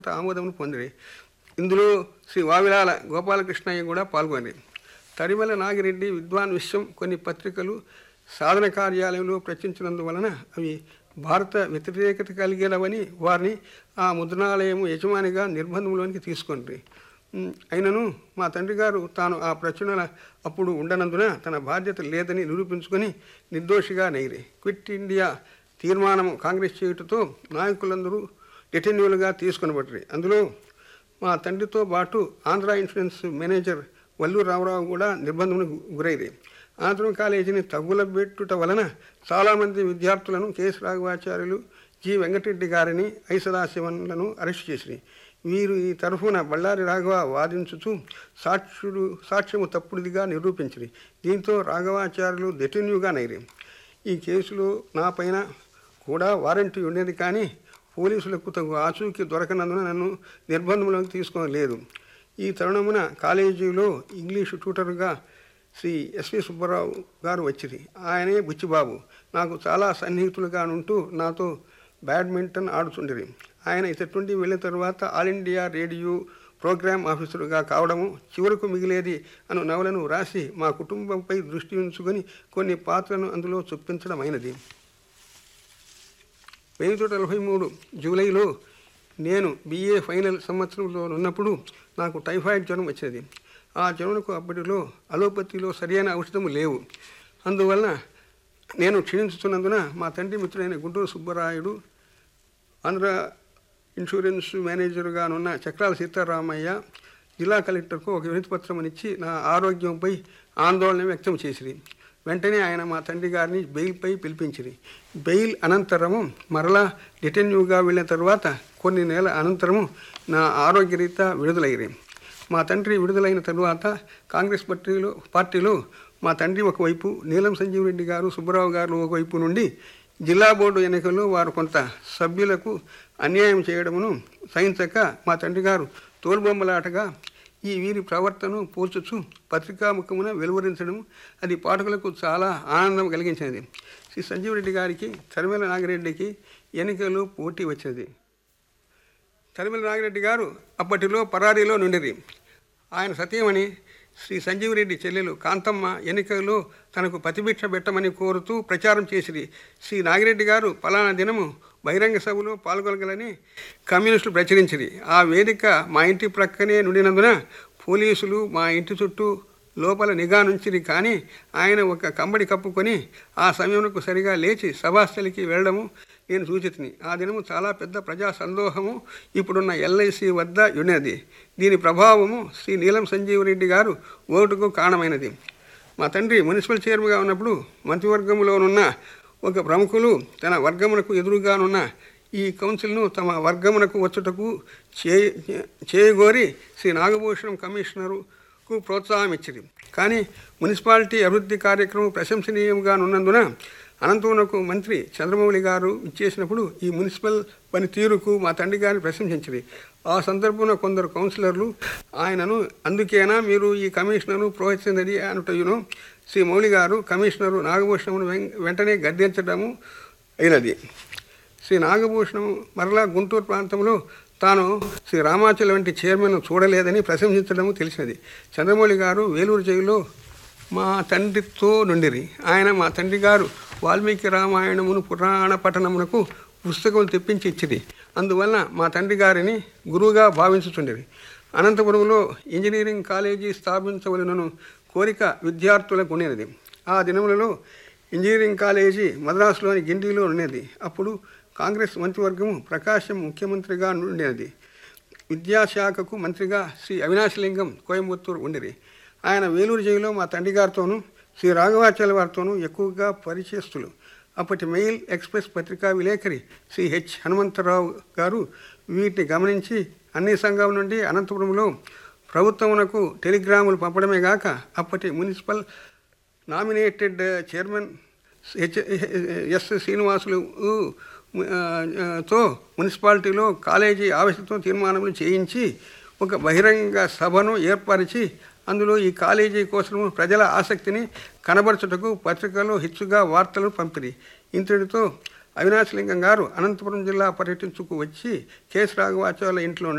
ఆమోదమును పొందిరి ఇందులో శ్రీ వావిలాల గోపాలకృష్ణయ్య కూడా పాల్గొని తరిమల నాగిరెడ్డి విద్వాన్ విశ్వం కొన్ని పత్రికలు సాధన కార్యాలయంలో ప్రచురించినందువలన అవి భారత వ్యతిరేకత కలిగేలవని వారిని ఆ ముద్రణాలయం యజమానిగా నిర్బంధంలోనికి తీసుకుంది ఉమ్, అయినను మా తండ్రి గారు తాను ఆ ప్రచురణ అప్పుడు ఉండనందున తన బాధ్యత లేదని నిరూపించుకొని నిర్దోషిగా నైరి క్విట్ ఇండియా తీర్మానం కాంగ్రెస్ చేయుటతో నాయకులందరూ డెటెన్యూలుగా తీసుకొనబడ్డారు అందులో మా తండ్రితో పాటు ఆంధ్ర ఇన్సూరెన్స్ మేనేజర్ వల్లు రామరావు కూడా నిర్బంధములకు గురైరి అనంతరం కాలేజీని తగులబెట్టుట వలన చాలామంది విద్యార్థులను కెఎస్ రాఘవాచార్యులు జి వెంకటరెడ్డి గారిని ఐ సదాశివన్లను అరెస్ట్ చేసిరి వీరు ఈ తరఫున బళ్ళారి రాఘవ వాదించుచు సాక్షుడు సాక్ష్యము తప్పుడుదిగా నిరూపించిరి దీంతో రాఘవాచార్యులు డెటెన్యూగా నైరి ఈ కేసులో నా పైన కూడా వారంటీ ఉండేది కానీ పోలీసులకు తగు ఆచూకీ దొరకనందున నన్ను నిర్బంధంలోకి తీసుకోలేదు ఈ తరుణమున కాలేజీలో ఇంగ్లీషు ట్యూటర్గా శ్రీ ఎస్వి సుబ్బారావు గారు వచ్చిరి ఆయనే బుచ్చిబాబు నాకు చాలా సన్నిహితులుగా ఉంటూ నాతో బ్యాడ్మింటన్ ఆడుతుండేది ఆయన ఇతటి నుండి వెళ్ళిన తర్వాత ఆల్ ఇండియా రేడియో ప్రోగ్రామ్ ఆఫీసరుగా కావడము చివరకు మిగిలేది అను నవలను రాసి మా కుటుంబంపై దృష్టి ఉంచుకొని కొన్ని పాత్రలను అందులో చొప్పించడమైనది వెయ్యి తొమ్మిది నలభై మూడు జూలైలో నేను బిఏ ఫైనల్ సంవత్సరంలో ఉన్నప్పుడు నాకు టైఫాయిడ్ జ్వరం వచ్చేది ఆ జ్వరంకు అప్పటిలో అలోపతిలో సరియైన ఔషధము లేవు అందువలన నేను క్షీణించుతున్నందున మా తండ్రి మిత్రుడైన గుంటూరు సుబ్బరాయుడు ఆంధ్ర ఇన్సూరెన్స్ మేనేజర్గానున్న చక్రాల సీతారామయ్య జిల్లా కలెక్టర్కు ఒక వినతిపత్రం ఇచ్చి నా ఆరోగ్యంపై ఆందోళన వ్యక్తం చేసిరి వెంటనే ఆయన మా తండ్రి గారిని బెయిల్పై పిలిపించిరి బెయిల్ అనంతరము మరలా డిటెన్యూగా వెళ్ళిన తర్వాత కొన్ని నెలల అనంతరము నా ఆరోగ్యరీత్యా విడుదలయ్యి మా తండ్రి విడుదలైన తరువాత కాంగ్రెస్ పార్టీలో పార్టీలో మా తండ్రి ఒకవైపు నీలం సంజీవ్ రెడ్డి గారు సుబ్బరావు గారు ఒకవైపు నుండి జిల్లా బోర్డు ఎన్నికల్లో వారు కొంత సభ్యులకు అన్యాయం చేయడమును సహించక మా తండ్రి గారు తోలుబొమ్మలాటగా ఈ వీరి ప్రవర్తన పోల్చుచు పత్రికాముఖమున వెలువరించడం అది పాఠకులకు చాలా ఆనందం కలిగించినది శ్రీ సంజీవ్ రెడ్డి గారికి తరిమల నాగిరెడ్డికి ఎన్నికల్లో పోటీ వచ్చినది తరిమల నాగిరెడ్డి గారు అప్పటిలో పరారీలో నుండిరి ఆయన సతీమణి శ్రీ సంజీవ్ రెడ్డి చెల్లెలు కాంతమ్మ ఎన్నికల్లో తనకు ప్రతిభిక్ష పెట్టమని కోరుతూ ప్రచారం చేసిరి శ్రీ నాగిరెడ్డి గారు పలానా దినము బహిరంగ సభలో పాల్గొనగలని కమ్యూనిస్టులు ప్రచురించిరి ఆ వేదిక మా ఇంటి ప్రక్కనే నుండినందున పోలీసులు మా ఇంటి చుట్టూ లోపల నిఘా నుంచిరి కానీ ఆయన ఒక కంబడి కప్పుకొని ఆ సమయంకు సరిగా లేచి సభాస్థలికి వెళ్ళడము నేను సూచితిని ఆ దినము చాలా పెద్ద ప్రజా సందోహము ఇప్పుడున్న ఎల్ఐసి వద్ద ఉన్నది దీని ప్రభావము శ్రీ నీలం సంజీవ్ రెడ్డి గారు ఓటుకు కారణమైనది మా తండ్రి మున్సిపల్ చైర్మన్గా ఉన్నప్పుడు మంత్రివర్గంలోనున్న ఒక ప్రముఖులు తన వర్గమునకు ఎదురుగానున్న ఈ కౌన్సిల్ను తమ వర్గమునకు వచ్చుటకు చే చేయగోరి శ్రీ నాగభూషణం కమిషనరుకు ప్రోత్సాహం ఇచ్చింది కానీ మున్సిపాలిటీ అభివృద్ధి కార్యక్రమం ప్రశంసనీయంగా ఉన్నందున అనంతపురంకు మంత్రి చంద్రమౌళి గారు ఇచ్చేసినప్పుడు ఈ మున్సిపల్ పనితీరుకు మా తండ్రి గారిని ప్రశంసించింది ఆ సందర్భంలో కొందరు కౌన్సిలర్లు ఆయనను అందుకేనా మీరు ఈ కమిషనర్ను ప్రోత్సహించది అనుటయును శ్రీ మౌళి గారు కమిషనరు నాగభూషణమును వెం- వెంటనే గద్దించడము అయినది శ్రీ నాగభూషణం మరలా గుంటూరు ప్రాంతంలో తాను శ్రీ రామాచల వంటి చైర్మన్ చూడలేదని ప్రశంసించడం తెలిసినది చంద్రమౌళి గారు వేలూరు జైల్లో మా తండ్రితో నుండిరి ఆయన మా తండ్రి గారు వాల్మీకి రామాయణమును పురాణ పఠనమునకు పుస్తకం తెప్పించి ఇచ్చిరి అందువలన మా తండ్రి గారిని గురువుగా భావించుచుండిరి అనంతపురంలో ఇంజనీరింగ్ కాలేజీ స్థాపించవలనను కోరిక విద్యార్థులకు ఉండేది ఆ దినములలో ఇంజనీరింగ్ కాలేజీ మద్రాసులోని గిండిలో ఉండేది అప్పుడు కాంగ్రెస్ మంత్రివర్గము ప్రకాశం ముఖ్యమంత్రిగా ఉండేది విద్యాశాఖకు మంత్రిగా శ్రీ అవినాశలింగం కోయంబత్తూరు ఉండిరి ఆయన వేలూరు జైల్లో మా తండ్రి గారితోనూ శ్రీ రాఘవాచార్య వారితోనూ ఎక్కువగా పరిచయస్తులు అప్పటి మెయిల్ ఎక్స్ప్రెస్ పత్రికా విలేకరి శ్రీ హెచ్ హనుమంతరావు గారు వీటిని గమనించి అన్ని సంఘం నుండి అనంతపురంలో ప్రభుత్వమునకు టెలిగ్రాములు పంపడమే గాక అప్పటి municipal nominated chairman H S Srinivasulu ఆ, ఆ, తో మున్సిపాలిటీలో కాలేజీ ఆవశ్యకతో తీర్మానములు చేయించి ఒక బహిరంగ సభను ఏర్పరిచి అందులో ఈ కాలేజీ కోసం ప్రజల ఆసక్తిని కనబరచుటకు పత్రికలో హెచ్చుగా వార్తలు పంపిణీ ఇంతటితో అవినాశలింగం గారు అనంతపురం జిల్లా పర్యటించుకు వచ్చి కేసు రాఘవాచార్యుల ఇంట్లో